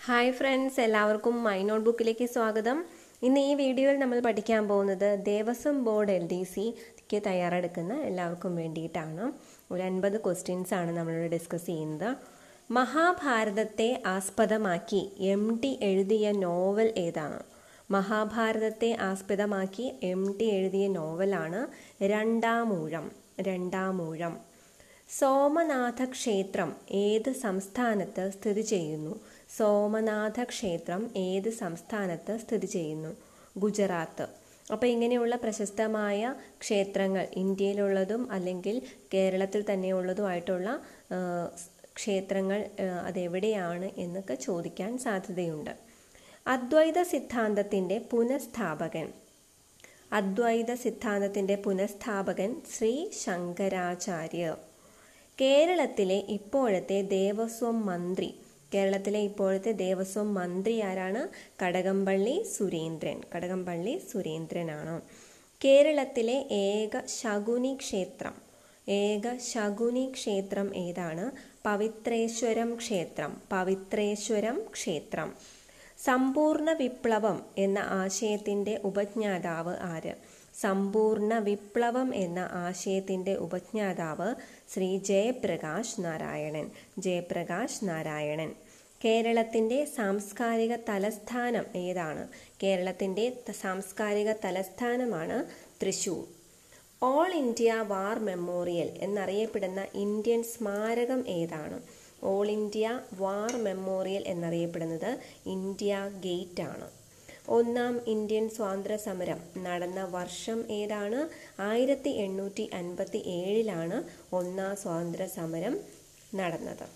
hi friends എല്ലാവർക്കും my നോട്ട് ബുക്കിലേക്ക് സ്വാഗതം ഇന്ന് ഈ വീഡിയോയിൽ നമ്മൾ പഠിക്കാൻ പോകുന്നത് ദേവസ്വം ബോർഡ് എൽ ഡി സിക്ക് തയ്യാറെടുക്കുന്ന എല്ലാവർക്കും വേണ്ടിയിട്ടാണ് ഒരു അൻപത് ക്വസ്റ്റ്യൻസ് ആണ് നമ്മളിവിടെ ഡിസ്കസ് ചെയ്യുന്നത് മഹാഭാരതത്തെ ആസ്പദമാക്കി എം ടി എഴുതിയ നോവൽ ഏതാണ് മഹാഭാരതത്തെ ആസ്പദമാക്കി എം ടി എഴുതിയ നോവലാണ് രണ്ടാമൂഴം രണ്ടാമൂഴം സോമനാഥ ക്ഷേത്രം ഏത് സംസ്ഥാനത്ത് സ്ഥിതി ചെയ്യുന്നു സോമനാഥ ക്ഷേത്രം ഏത് സംസ്ഥാനത്ത് സ്ഥിതി ചെയ്യുന്നു ഗുജറാത്ത് അപ്പോൾ ഇങ്ങനെയുള്ള പ്രശസ്തമായ ക്ഷേത്രങ്ങൾ ഇന്ത്യയിലുള്ളതും അല്ലെങ്കിൽ കേരളത്തിൽ തന്നെയുള്ളതുമായിട്ടുള്ള ആ, ക്ഷേത്രങ്ങൾ ആ, അതെവിടെയാണ് എന്നൊക്കെ ചോദിക്കാൻ സാധ്യതയുണ്ട് അദ്വൈത സിദ്ധാന്തത്തിൻ്റെ പുനഃസ്ഥാപകൻ അദ്വൈത സിദ്ധാന്തത്തിൻ്റെ പുനഃസ്ഥാപകൻ ശ്രീ ശങ്കരാചാര്യർ കേരളത്തിലെ ഇപ്പോഴത്തെ ദേവസ്വം മന്ത്രി കേരളത്തിലെ ഇപ്പോഴത്തെ ദേവസ്വം മന്ത്രി ആരാണ് കടകംപള്ളി സുരേന്ദ്രൻ കടകംപള്ളി സുരേന്ദ്രനാണ് കേരളത്തിലെ ഏക ശകുനി ക്ഷേത്രം ഏക ശകുനി ക്ഷേത്രം ഏതാണ് പവിത്രേശ്വരം ക്ഷേത്രം പവിത്രേശ്വരം ക്ഷേത്രം സമ്പൂർണ്ണ വിപ്ലവം എന്ന ആശയത്തിൻ്റെ ഉപജ്ഞാതാവ് ആര് സമ്പൂർണ്ണ വിപ്ലവം എന്ന ആശയത്തിൻ്റെ ഉപജ്ഞാതാവ് ശ്രീ ജയപ്രകാശ് നാരായണൻ ജയപ്രകാശ് നാരായണൻ കേരളത്തിൻ്റെ സാംസ്കാരിക തലസ്ഥാനം ഏതാണ് കേരളത്തിൻ്റെ ത- സാംസ്കാരിക തലസ്ഥാനമാണ് Thrissur all India war memorial എന്നറിയപ്പെടുന്ന ഇന്ത്യൻ സ്മാരകം ഏതാണ് ഓൾ ഇന്ത്യ വാർ മെമ്മോറിയൽ എന്നറിയപ്പെടുന്നത് ഇന്ത്യ ഗേറ്റ് ആണ് ഒന്നാം ഇന്ത്യൻ സ്വാതന്ത്ര്യ സമരം നടന്ന വർഷം ഏതാണ് ആയിരത്തി എണ്ണൂറ്റി അൻപത്തി ഏഴിലാണ് ഒന്നാം സ്വാതന്ത്ര്യ സമരം നടന്നത്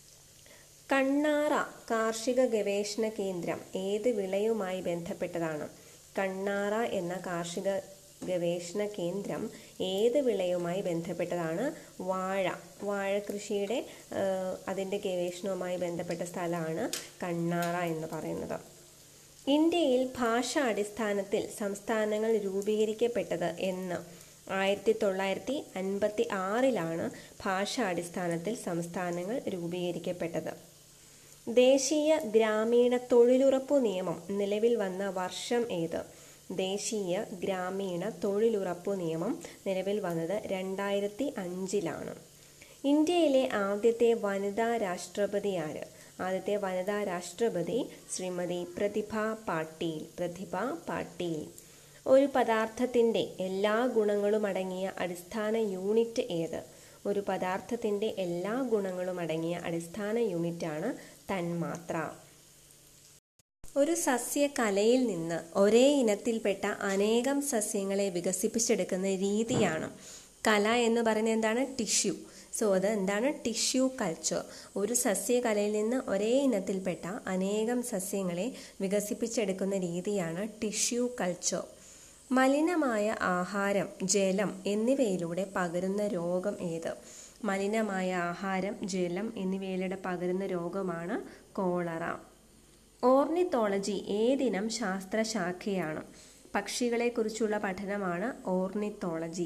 കണ്ണാറ കാർഷിക ഗവേഷണ കേന്ദ്രം ഏത് വിളയുമായി ബന്ധപ്പെട്ടതാണ് കണ്ണാറ എന്ന കാർഷിക ഗവേഷണ കേന്ദ്രം ഏത് വിളയുമായി ബന്ധപ്പെട്ടതാണ് വാഴ വാഴ കൃഷിയുടെ ആഹ്, അതിൻ്റെ ഗവേഷണവുമായി ബന്ധപ്പെട്ട സ്ഥലമാണ് കണ്ണാറ എന്ന് പറയുന്നത് ഇന്ത്യയിൽ ഭാഷാടിസ്ഥാനത്തിൽ സംസ്ഥാനങ്ങൾ രൂപീകരിക്കപ്പെട്ടത് എന്ന് ആയിരത്തി തൊള്ളായിരത്തി അൻപത്തി ആറിലാണ് ഭാഷാടിസ്ഥാനത്തിൽ സംസ്ഥാനങ്ങൾ രൂപീകരിക്കപ്പെട്ടത് ദേശീയ ഗ്രാമീണ തൊഴിലുറപ്പു നിയമം നിലവിൽ വന്ന വർഷം ഏത് ദേശീയ ഗ്രാമീണ തൊഴിലുറപ്പു നിയമം നിലവിൽ വന്നത് രണ്ടായിരത്തി അഞ്ചിലാണ് ഇന്ത്യയിലെ ആദ്യത്തെ വനിതാ രാഷ്ട്രപതി ആര് ആദ്യത്തെ വനിതാ രാഷ്ട്രപതി ശ്രീമതി പ്രതിഭ പാട്ടീൽ പ്രതിഭ പാട്ടീൽ ഒരു പദാർത്ഥത്തിൻ്റെ എല്ലാ ഗുണങ്ങളും അടങ്ങിയ അടിസ്ഥാന യൂണിറ്റ് ഏത് ഒരു പദാർത്ഥത്തിൻ്റെ എല്ലാ ഗുണങ്ങളും അടങ്ങിയ അടിസ്ഥാന യൂണിറ്റാണ് തന്മാത്ര ഒരു സസ്യകലയിൽ നിന്ന് ഒരേ ഇനത്തിൽപ്പെട്ട അനേകം സസ്യങ്ങളെ വികസിപ്പിച്ചെടുക്കുന്ന രീതിയാണ് കല എന്ന് പറയുന്നത് എന്താണ് ടിഷ്യൂ സോ അത് എന്താണ് ടിഷ്യൂ കൾച്ചർ ഒരു സസ്യകലയിൽ നിന്ന് ഒരേ ഇനത്തിൽപ്പെട്ട അനേകം സസ്യങ്ങളെ വികസിപ്പിച്ചെടുക്കുന്ന രീതിയാണ് ടിഷ്യൂ കൾച്ചർ മലിനമായ ആഹാരം ജലം എന്നിവയിലൂടെ പകരുന്ന രോഗം ഏത് മലിനമായ ആഹാരം ജലം എന്നിവയിലൂടെ പകരുന്ന രോഗമാണ് കോളറ ഓർണിത്തോളജി ഏതിനം ശാസ്ത്രശാഖയാണ് പക്ഷികളെക്കുറിച്ചുള്ള പഠനമാണ് ഓർണിത്തോളജി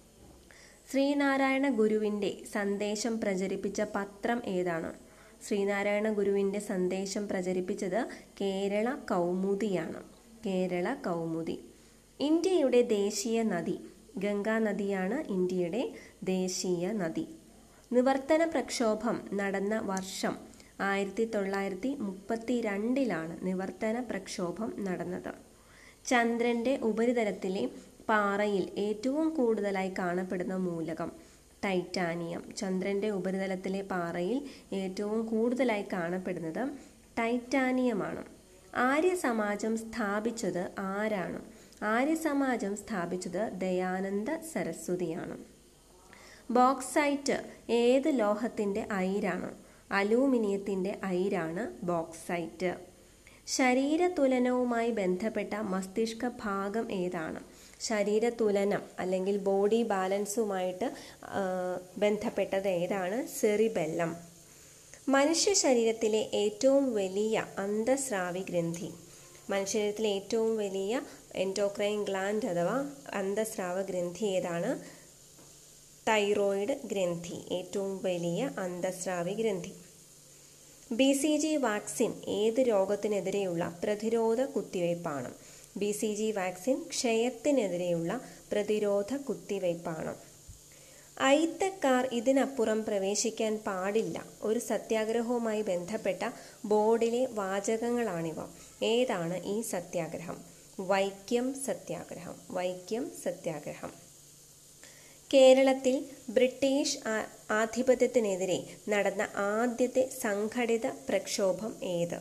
ശ്രീനാരായണ ഗുരുവിൻ്റെ സന്ദേശം പ്രചരിപ്പിച്ച പത്രം ഏതാണ് ശ്രീനാരായണ ഗുരുവിൻ്റെ സന്ദേശം പ്രചരിപ്പിച്ചത് കേരള കൗമുദിയാണ് കേരള കൗമുദി ഇന്ത്യയുടെ ദേശീയ നദി ഗംഗാ നദിയാണ് ഇന്ത്യയുടെ ദേശീയ നദി നിവർത്തന പ്രക്ഷോഭം നടന്ന വർഷം ആയിരത്തി തൊള്ളായിരത്തി മുപ്പത്തി രണ്ടിലാണ് നിവർത്തന പ്രക്ഷോഭം നടന്നത് ചന്ദ്രന്റെ ഉപരിതലത്തിലെ പാറയിൽ ഏറ്റവും കൂടുതലായി കാണപ്പെടുന്ന മൂലകം ടൈറ്റാനിയം ചന്ദ്രന്റെ ഉപരിതലത്തിലെ പാറയിൽ ഏറ്റവും കൂടുതലായി കാണപ്പെടുന്നത് ടൈറ്റാനിയമാണ് ആര്യ സമാജം സ്ഥാപിച്ചത് ആരാണ് ആര്യ സമാജം സ്ഥാപിച്ചത് ദയാനന്ദ സരസ്വതിയാണ് ബോക്സൈറ്റ് ഏത് ലോഹത്തിൻ്റെ അയിരാണ് അലൂമിനിയത്തിൻ്റെ അയിരാണ് ബോക്സൈറ്റ് ശരീരതുലനവുമായി ബന്ധപ്പെട്ട മസ്തിഷ്ക ഭാഗം ഏതാണ് ശരീരതുലനം അല്ലെങ്കിൽ ബോഡി ബാലൻസുമായിട്ട് ആ, ബന്ധപ്പെട്ടത് ഏതാണ് സെറിബെല്ലം മനുഷ്യ ശരീരത്തിലെ ഏറ്റവും വലിയ അന്തസ്രാവി ഗ്രന്ഥി മനുഷ്യ ശരീരത്തിലെ ഏറ്റവും വലിയ എൻഡോക്രൈൻ ഗ്ലാൻഡ് അഥവാ അന്തസ്രാവ ഗ്രന്ഥി ഏതാണ് തൈറോയിഡ് ഗ്രന്ഥി ഏറ്റവും വലിയ അന്തസ്രാവി ഗ്രന്ഥി ബി സി ജി വാക്സിൻ ഏത് രോഗത്തിനെതിരെയുള്ള പ്രതിരോധ കുത്തിവയ്പ്പാണ് ബി സി ജി വാക്സിൻ ക്ഷയത്തിനെതിരെയുള്ള പ്രതിരോധ കുത്തിവയ്പ്പാണ് അയിത്തക്കാർ ഇതിനപ്പുറം പ്രവേശിക്കാൻ പാടില്ല ഒരു സത്യാഗ്രഹവുമായി ബന്ധപ്പെട്ട ബോർഡിലെ വാചകങ്ങളാണിവ ഏതാണ് ഈ സത്യാഗ്രഹം വൈക്കം സത്യാഗ്രഹം വൈക്കം സത്യാഗ്രഹം കേരളത്തിൽ ബ്രിട്ടീഷ് ആ- ആധിപത്യത്തിനെതിരെ നടന്ന ആദ്യത്തെ സംഘടിത പ്രക്ഷോഭം ഏത്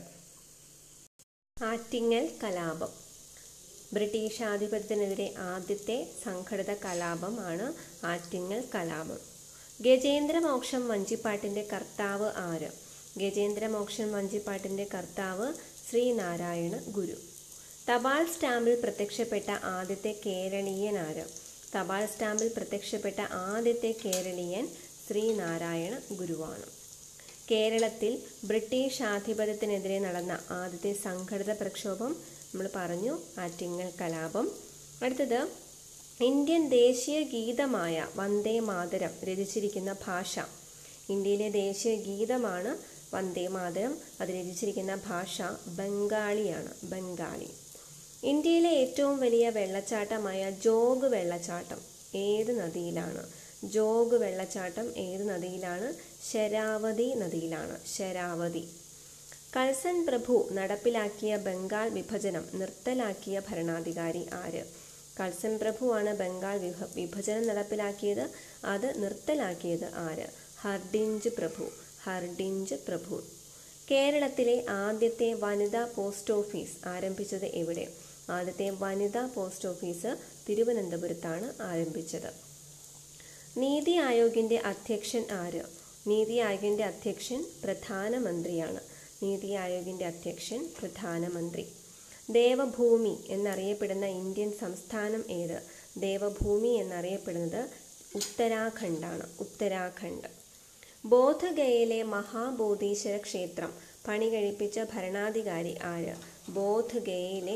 ആറ്റിങ്ങൽ കലാപം ബ്രിട്ടീഷ് ആധിപത്യത്തിനെതിരെ ആദ്യത്തെ സംഘടിത കലാപമാണ് ആറ്റിങ്ങൽ കലാപം ഗജേന്ദ്രമോക്ഷം വഞ്ചിപ്പാട്ടിന്റെ കർത്താവ് ആര് ഗജേന്ദ്രമോക്ഷം വഞ്ചിപ്പാട്ടിന്റെ കർത്താവ് ശ്രീനാരായണ ഗുരു തപാൽ സ്റ്റാമ്പിൽ പ്രത്യക്ഷപ്പെട്ട ആദ്യത്തെ കേരളീയൻ ആര് തപാൽ സ്റ്റാമ്പിൽ പ്രത്യക്ഷപ്പെട്ട ആദ്യത്തെ കേരളീയൻ ശ്രീനാരായണ ഗുരുവാണ് കേരളത്തിൽ ബ്രിട്ടീഷ് ആധിപത്യത്തിനെതിരെ നടന്ന ആദ്യത്തെ സംഘടിത പ്രക്ഷോഭം നമ്മൾ പറഞ്ഞു ആറ്റിങ്ങൽ കലാപം അടുത്തത് ഇന്ത്യൻ ദേശീയ ഗീതമായ വന്ദേ മാതരം രചിച്ചിരിക്കുന്ന ഭാഷ ഇന്ത്യയിലെ ദേശീയ ഗീതമാണ് വന്ദേ മാതരം അത് രചിച്ചിരിക്കുന്ന ഭാഷ ബംഗാളിയാണ് ബംഗാളി ഇന്ത്യയിലെ ഏറ്റവും വലിയ വെള്ളച്ചാട്ടമായ ജോഗ് വെള്ളച്ചാട്ടം ഏത് നദിയിലാണ് ജോഗ് വെള്ളച്ചാട്ടം ഏത് നദിയിലാണ് ശരാവതി നദിയിലാണ് ശരാവതി കൾസൻ പ്രഭു നടപ്പിലാക്കിയ ബംഗാൾ വിഭജനം നിർത്തലാക്കിയ ഭരണാധികാരി ആര് കൾസൻ പ്രഭുവാണ് ബംഗാൾ വിഭ വിഭജനം നടപ്പിലാക്കിയത് അത് നിർത്തലാക്കിയത് ആര് ഹർഡിഞ്ച് പ്രഭു ഹർഡിഞ്ച് പ്രഭു കേരളത്തിലെ ആദ്യത്തെ വനിതാ പോസ്റ്റ് ഓഫീസ് ആരംഭിച്ചത് എവിടെ ആദ്യത്തെ വനിതാ പോസ്റ്റ് ഓഫീസ് തിരുവനന്തപുരത്താണ് ആരംഭിച്ചത് നീതി ആയോഗിന്റെ അധ്യക്ഷൻ ആര് നീതി ആയോഗിന്റെ അധ്യക്ഷൻ പ്രധാനമന്ത്രിയാണ് നീതി ആയോഗിന്റെ അധ്യക്ഷൻ പ്രധാനമന്ത്രി ദേവഭൂമി എന്നറിയപ്പെടുന്ന ഇന്ത്യൻ സംസ്ഥാനം ഏത് ദേവഭൂമി എന്നറിയപ്പെടുന്നത് ഉത്തരാഖണ്ഡാണ് ഉത്തരാഖണ്ഡ് ബോധഗയയിലെ മഹാബോധീശ്വര ക്ഷേത്രം പണി കഴിപ്പിച്ച ഭരണാധികാരി ആര് ബോധഗയയിലെ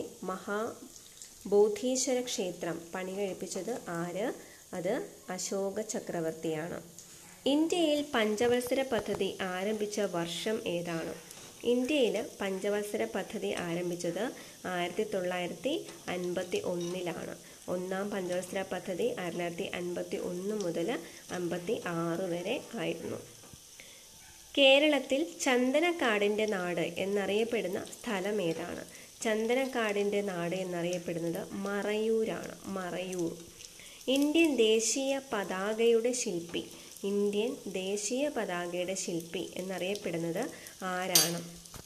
മഹാബോധീശ്വര ക്ഷേത്രം പണി കഴിപ്പിച്ചത് ആര് അത് അശോക ചക്രവർത്തിയാണ് ഇന്ത്യയിൽ പഞ്ചവത്സര പദ്ധതി ആരംഭിച്ച വർഷം ഏതാണ് ഇന്ത്യയിൽ പഞ്ചവത്സര പദ്ധതി ആരംഭിച്ചത് ആയിരത്തി തൊള്ളായിരത്തി അൻപത്തി ഒന്നിലാണ് ഒന്നാം പഞ്ചവത്സര പദ്ധതി ആയിരത്തി തൊള്ളായിരത്തി അൻപത്തി ഒന്ന് മുതൽ അമ്പത്തി ആറ് വരെ ആയിരുന്നു കേരളത്തിൽ ചന്ദനക്കാടിൻ്റെ നാട് എന്നറിയപ്പെടുന്ന സ്ഥലം ഏതാണ് ചന്ദനക്കാടിൻ്റെ നാട് എന്നറിയപ്പെടുന്നത് മറയൂരാണ് മറയൂർ ഇന്ത്യൻ ദേശീയ പതാകയുടെ ശില്പി ഇന്ത്യൻ ദേശീയ പതാകയുടെ ശില്പി എന്നറിയപ്പെടുന്നത് ആരാണ്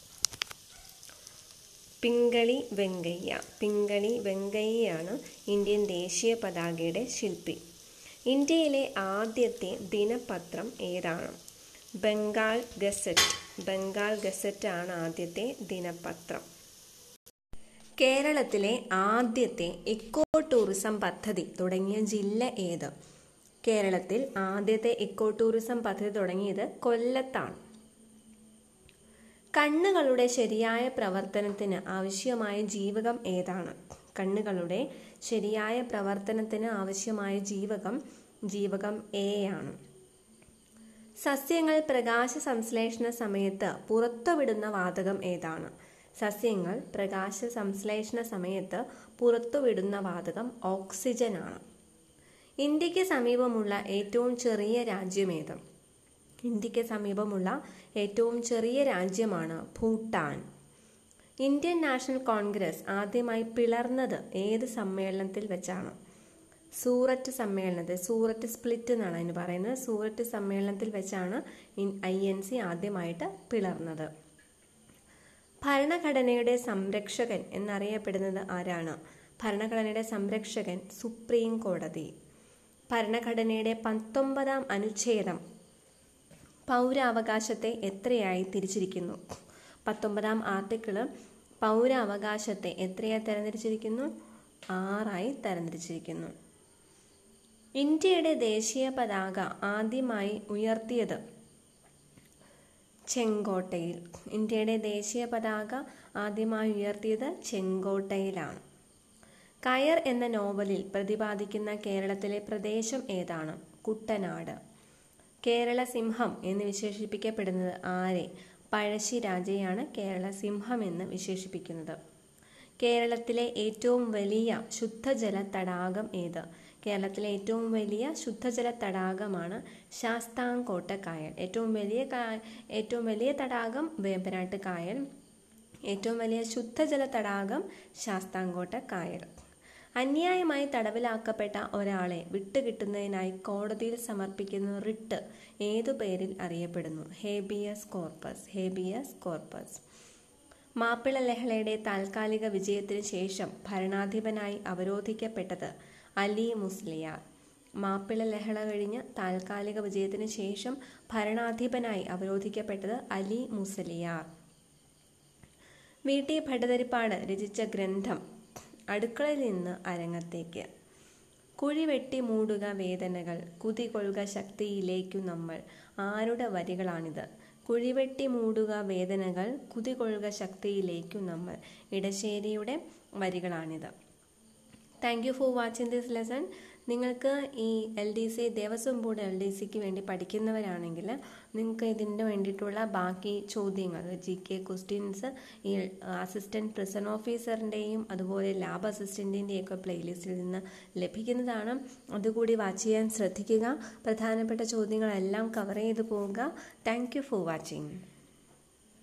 പിങ്കളി വെങ്കയ്യ പിങ്കളി വെങ്കയ്യയാണ് ഇന്ത്യൻ ദേശീയ പതാകയുടെ ശില്പി ഇന്ത്യയിലെ ആദ്യത്തെ ദിനപത്രം ഏതാണ് ബംഗാൾ ഗസറ്റ് ബംഗാൾ ഗസറ്റ് ആണ് ആദ്യത്തെ ദിനപത്രം കേരളത്തിലെ ആദ്യത്തെ ഇക്കോ ടൂറിസം പദ്ധതി തുടങ്ങിയ ജില്ല ഏത് കേരളത്തിൽ ആദ്യത്തെ ഇക്കോ ടൂറിസം പദ്ധതി തുടങ്ങിയത് കൊല്ലത്താണ് കണ്ണുകളുടെ ശരിയായ പ്രവർത്തനത്തിന് ആവശ്യമായ ജീവകം ഏതാണ് കണ്ണുകളുടെ ശരിയായ പ്രവർത്തനത്തിന് ആവശ്യമായ ജീവകം ജീവകം എ ആണ് സസ്യങ്ങൾ പ്രകാശ സംശ്ലേഷണ സമയത്ത് പുറത്തുവിടുന്ന വാതകം ഏതാണ് സസ്യങ്ങൾ പ്രകാശ സംശ്ലേഷണ സമയത്ത് പുറത്തുവിടുന്ന വാതകം ഓക്സിജൻ ആണ് ഇന്ത്യക്ക് സമീപമുള്ള ഏറ്റവും ചെറിയ രാജ്യമേത് ഇന്ത്യക്ക് സമീപമുള്ള ഏറ്റവും ചെറിയ രാജ്യമാണ് ഭൂട്ടാൻ ഇന്ത്യൻ നാഷണൽ കോൺഗ്രസ് ആദ്യമായി പിളർന്നത് ഏത് സമ്മേളനത്തിൽ വെച്ചാണ് സൂററ്റ് സമ്മേളനത്തിൽ സൂററ്റ് സ്പ്ലിറ്റ് എന്നാണ് അതിന് പറയുന്നത് സൂററ്റ് സമ്മേളനത്തിൽ വെച്ചാണ് ഐ എൻ സി ആദ്യമായിട്ട് പിളർന്നത് ഭരണഘടനയുടെ സംരക്ഷകൻ എന്നറിയപ്പെടുന്നത് ആരാണ് ഭരണഘടനയുടെ സംരക്ഷകൻ സുപ്രീം കോടതി ഭരണഘടനയുടെ പത്തൊമ്പതാം അനുച്ഛേദം പൗരാവകാശത്തെ എത്രയായി തിരിച്ചിരിക്കുന്നു പത്തൊമ്പതാം ആർട്ടിക്കിള് പൗരാവകാശത്തെ എത്രയായി തരംതിരിച്ചിരിക്കുന്നു ആറായി തരംതിരിച്ചിരിക്കുന്നു ഇന്ത്യയുടെ ദേശീയ പതാക ആദ്യമായി ഉയർത്തിയത് ചെങ്കോട്ടയിൽ ഇന്ത്യയുടെ ദേശീയ പതാക ആദ്യമായി ഉയർത്തിയത് ചെങ്കോട്ടയിലാണ് കയർ എന്ന നോവലിൽ പ്രതിപാദിക്കുന്ന കേരളത്തിലെ പ്രദേശം ഏതാണ് കുട്ടനാട് കേരള സിംഹം എന്ന് വിശേഷിപ്പിക്കപ്പെടുന്നത് ആരെ പഴശ്ശി രാജയാണ് കേരള സിംഹം എന്ന് വിശേഷിപ്പിക്കുന്നത് കേരളത്തിലെ ഏറ്റവും വലിയ ശുദ്ധജല തടാകം ഏത് കേരളത്തിലെ ഏറ്റവും വലിയ ശുദ്ധജല തടാകമാണ് ശാസ്താംകോട്ട കായൽ ഏറ്റവും വലിയ കാ- ഏറ്റവും വലിയ തടാകം വേമ്പനാട്ട് കായൽ ഏറ്റവും വലിയ ശുദ്ധജല തടാകം ശാസ്താംകോട്ട കായൽ അന്യായമായി തടവിലാക്കപ്പെട്ട ഒരാളെ വിട്ടുകിട്ടുന്നതിനായി കോടതിയിൽ സമർപ്പിക്കുന്ന റിട്ട് ഏതു പേരിൽ അറിയപ്പെടുന്നു habeas corpus habeas corpus Mappila ലഹളയുടെ താൽക്കാലിക വിജയത്തിന് ശേഷം ഭരണാധിപനായി അവരോധിക്കപ്പെട്ടത് അലി മുസ്ലിയാർ മാപ്പിള ലഹള കഴിഞ്ഞ് താൽക്കാലിക വിജയത്തിന് ശേഷം ഭരണാധിപനായി അവരോധിക്കപ്പെട്ടത് അലി മുസ്ലിയാർ വി ടി ഭട്ടതിരിപ്പാട് രചിച്ച ഗ്രന്ഥം അടുക്കളയിൽ നിന്ന് അരങ്ങത്തേക്ക് കുഴി വെട്ടി മൂടുക വേദനകൾ കുതികൊള്ളുക ശക്തിയിലേക്കു നമ്മൾ ആരുടെ വരികളാണിത് കുഴിവെട്ടി മൂടുക വേദനകൾ കുതികൊള്ളുക ശക്തിയിലേക്കു നമ്മൾ ഇടശ്ശേരിയുടെ വരികളാണിത് thank you for watching this lesson നിങ്ങൾക്ക് ഈ L D C Devaswom board L D സിക്ക് വേണ്ടി പഠിക്കുന്നവരാണെങ്കിൽ നിങ്ങൾക്ക് ഇതിന് വേണ്ടിയിട്ടുള്ള ബാക്കി ചോദ്യങ്ങൾ ജി കെ ക്വസ്റ്റ്യൻസ് ഈ അസിസ്റ്റൻറ്റ് പ്രിസൺ ഓഫീസറിൻ്റെയും അതുപോലെ ലാബ് അസിസ്റ്റൻറ്റിൻ്റെയും ഒക്കെ പ്ലേലിസ്റ്റിൽ നിന്ന് ലഭിക്കുന്നതാണ് അതുകൂടി വാച്ച് ചെയ്യാൻ ശ്രദ്ധിക്കുക പ്രധാനപ്പെട്ട ചോദ്യങ്ങളെല്ലാം കവർ ചെയ്തു പോവുക താങ്ക് യു ഫോർ വാച്ചിങ്